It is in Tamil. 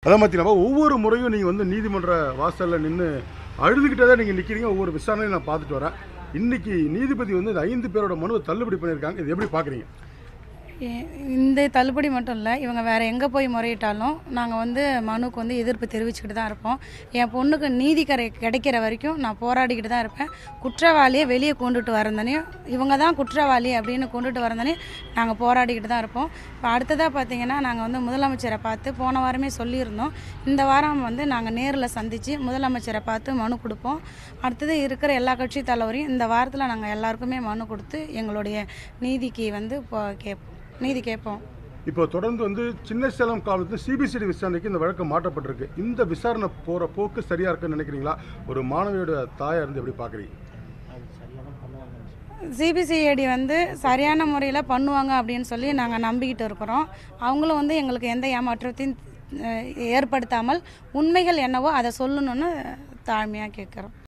அதான் பார்த்தீங்கன்னா ஒவ்வொரு முறையும் நீங்கள் வந்து நீதிமன்ற வாசலில் நின்று அழுதுகிட்டே தான் நீங்கள் நிற்கிறீங்க ஒவ்வொரு விசாரணையும் நான் பார்த்துட்டு வரேன் இன்னைக்கு நீதிபதி வந்து இந்த ஐந்து பேரோட மனுவை தள்ளுபடி பண்ணியிருக்காங்க இது எப்படி பார்க்குறீங்க இ- இந்த தள்ளுபடி மட்டும் இல்லை இவங்க வேறு எங்கே போய் முறையிட்டாலும் நாங்கள் வந்து மனுக்கு வந்து எதிர்ப்பு தெரிவிச்சுக்கிட்டு தான் இருப்போம் என் பொண்ணுக்கு நீதி கரை கிடைக்கிற வரைக்கும் நான் போராடிக்கிட்டு தான் இருப்பேன் குற்றவாளியை வெளியே கொண்டுட்டு வரந்தனையும் இவங்க தான் குற்றவாளி அப்படின்னு கொண்டுட்டு வரந்தனே நாங்கள் போராடிக்கிட்டு தான் இருப்போம் இப்போ அடுத்ததாக பார்த்தீங்கன்னா நாங்கள் வந்து முதலமைச்சரை பார்த்து போன வாரமே சொல்லியிருந்தோம் இந்த வாரம் வந்து நாங்கள் நேரில் சந்தித்து முதலமைச்சரை பார்த்து மனு கொடுப்போம் அடுத்தது இருக்கிற எல்லா கட்சி தலைவரையும் இந்த வாரத்தில் நாங்கள் எல்லாருக்குமே மனு கொடுத்து எங்களுடைய நீதிக்கு வந்து இப்போ கேட்போம் நீதி கேட்போம் இப்போ தொடர்ந்து வந்து சின்ன சேலம் காலத்தில் சிபிசிடி விசாரணைக்கு இந்த வழக்கு மாற்றப்பட்டிருக்கு இந்த விசாரணை போகிற போக்கு சரியாக இருக்குன்னு நினைக்கிறீங்களா ஒரு மாணவியோட தாயாக இருந்து எப்படி பார்க்குறீங்க சிபிசிஐடி வந்து சரியான முறையில் பண்ணுவாங்க அப்படின்னு சொல்லி நாங்கள் நம்பிக்கிட்டு இருக்கிறோம் அவங்களும் வந்து எங்களுக்கு எந்த ஏமாற்றத்தையும் அஹ், ஏற்படுத்தாமல் உண்மைகள் என்னவோ அதை சொல்லணும்னு தாழ்மையாக கேட்குறோம்